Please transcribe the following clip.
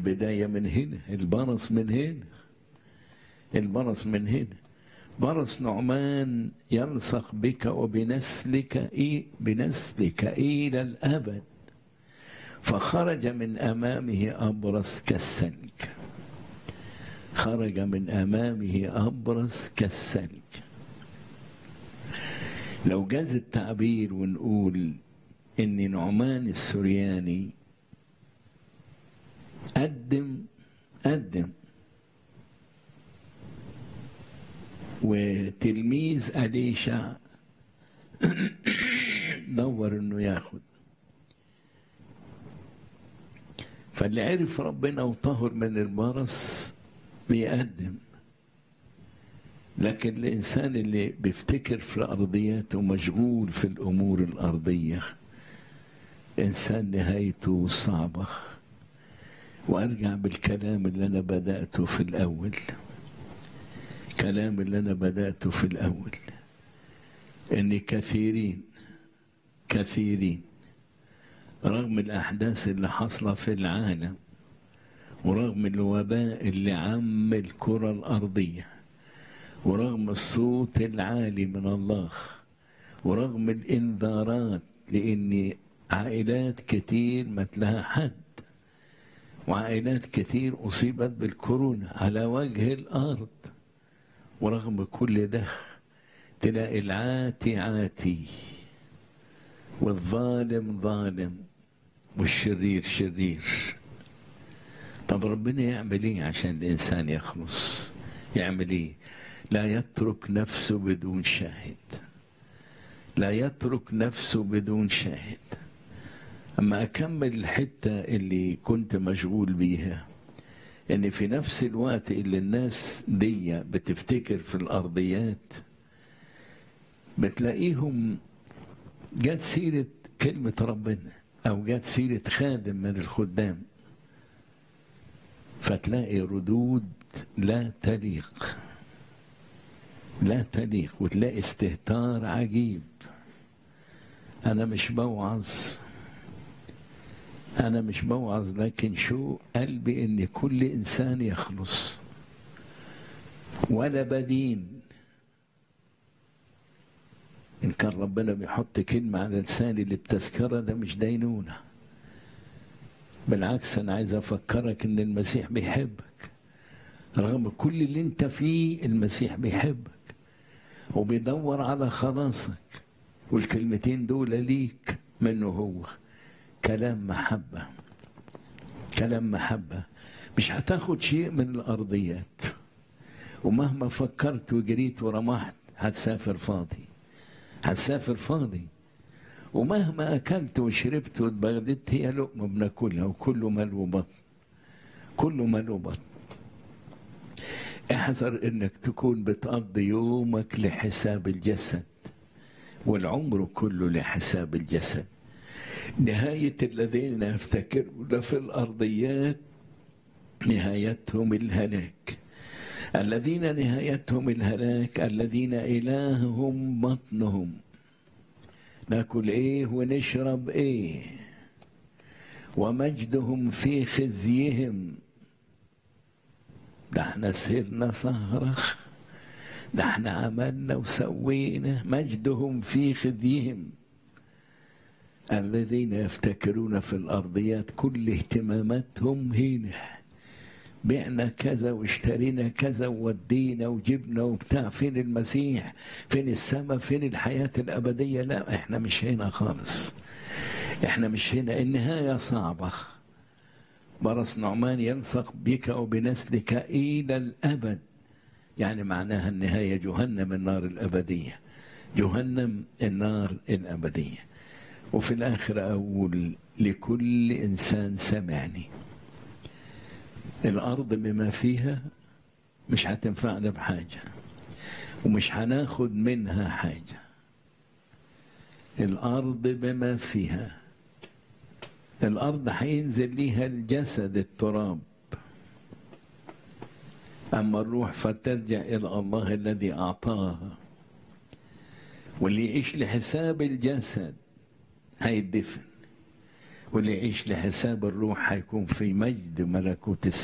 البداية من هنا البرص من هنا البرص من هنا برص نعمان يلصق بك وبنسلك إيه بنسلك إلى الأبد فخرج من أمامه أبرص كالسلك خرج من أمامه أبرص كالسلك لو جاز التعبير ونقول إن نعمان السرياني قدم قدم وتلميذ أليشع دور إنه ياخد فاللي عرف ربنا وطهر من البرص بيقدم لكن الإنسان اللي بيفتكر في الأرضيات ومشغول في الأمور الأرضية إنسان نهايته صعبة وأرجع بالكلام اللي أنا بدأته في الأول كلام اللي أنا بدأته في الأول إن كثيرين كثيرين رغم الأحداث اللي حصلة في العالم ورغم الوباء اللي عم الكرة الأرضية ورغم الصوت العالي من الله ورغم الإنذارات لأن عائلات كتير ما لها حد وعائلات كتير أصيبت بالكورونا على وجه الأرض ورغم كل ده تلاقي العاتي عاتي والظالم ظالم والشرير شرير طب ربنا يعمل ايه عشان الانسان يخلص يعمل ايه لا يترك نفسه بدون شاهد لا يترك نفسه بدون شاهد اما اكمل الحته اللي كنت مشغول بيها ان في نفس الوقت اللي الناس دي بتفتكر في الارضيات بتلاقيهم جت سيره كلمه ربنا او جت سيره خادم من الخدام فتلاقي ردود لا تليق لا تليق وتلاقي استهتار عجيب انا مش بوعظ انا مش بوعظ لكن شو قلبي ان كل انسان يخلص ولا بدين ان كان ربنا بيحط كلمه على لساني للتذكره ده مش دينونه بالعكس انا عايز افكرك ان المسيح بيحبك رغم كل اللي انت فيه المسيح بيحبك وبيدور على خلاصك والكلمتين دول ليك منه هو كلام محبة كلام محبة مش هتاخد شيء من الأرضيات ومهما فكرت وجريت ورمحت هتسافر فاضي هتسافر فاضي ومهما أكلت وشربت واتبغدت هي لقمة بناكلها وكله ملو بطن كله ملو بطن احذر انك تكون بتقضي يومك لحساب الجسد والعمر كله لحساب الجسد نهاية الذين يفتكرون في الأرضيات نهايتهم الهلاك الذين نهايتهم الهلاك الذين إلههم بطنهم ناكل ايه ونشرب ايه ومجدهم في خزيهم ده احنا سهرنا سهرة ده احنا عملنا وسوينا مجدهم في خزيهم الذين يفتكرون في الأرضيات كل اهتماماتهم هنا بعنا كذا واشترينا كذا وودينا وجبنا وبتاع فين المسيح فين السماء فين الحياة الأبدية لا احنا مش هنا خالص احنا مش هنا النهاية صعبة برص نعمان يلصق بك وبنسلك إلى الأبد يعني معناها النهاية جهنم النار الأبدية جهنم النار الأبدية وفي الآخر أقول لكل إنسان سمعني الأرض بما فيها مش هتنفعنا بحاجة ومش هناخد منها حاجة الأرض بما فيها الأرض هينزل ليها الجسد التراب أما الروح فترجع إلى الله الذي أعطاها واللي يعيش لحساب الجسد هيدفن واللي يعيش لحساب الروح هيكون في مجد ملكوت السماء